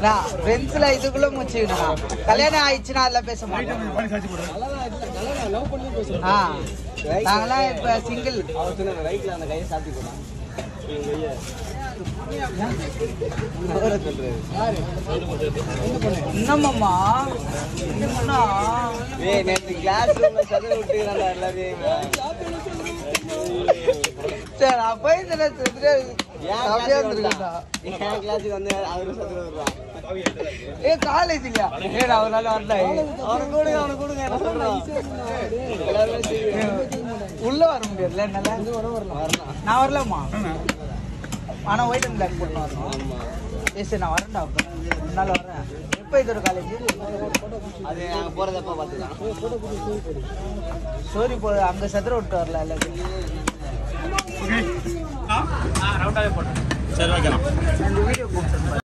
நான் ஃப்ரெண்ட்ஸ்ல இதுக்குள்ள முடிச்சுக்கணா கல்யாணம் ஆயிடுச்சுன்னா அதெல்லாம் பேச மாட்டோம் ஆ நாங்களாம் இப்ப சிங்கிள் அவர் சொன்ன ரைட்ல அந்த கையை சாத்தி போடா என்னம்மாம்மா என்னம்மா ஏய் நேற்று கிளாஸ் ரூம்ல சதுர விட்டுக்கிறான்டா எல்லாரையும் சரி நான் போய் இதுல செத்துட்டு ஏன் அப்படியே கிளாஸுக்கு வந்துருக்கா வந்தான்? என் கிளாஸுக்கு வந்து அவரு சதுர விடுறான் ஏ காலேஜ் இல்லையா ஏ நான் ஒரு நாள் வரல அவனுக்கு கொடுங்க அவனுக்கு கொடுங்க என்ன சொல்றான் எல்லாருமே சரி. உள்ள வர முடியாதுல்ல என்னால வரலாம் நான் வரலாமா ஆனா ஒயிட் அண்ட் பிளாக் போட்டு வரணும் ஆமா ஏ சரி நான் வரேன்டா அப்ப ஒரு நாள் வரேன் எப்போ இதோட காலேஜ் அது நாங்க போறதப்ப பாத்துக்கலாம் சோரி போ அங்க சதுர விட்டு வரல எல்லாத்தையும் சரி வைக்கலாம் இந்த வீடியோ கூப்பிட்டு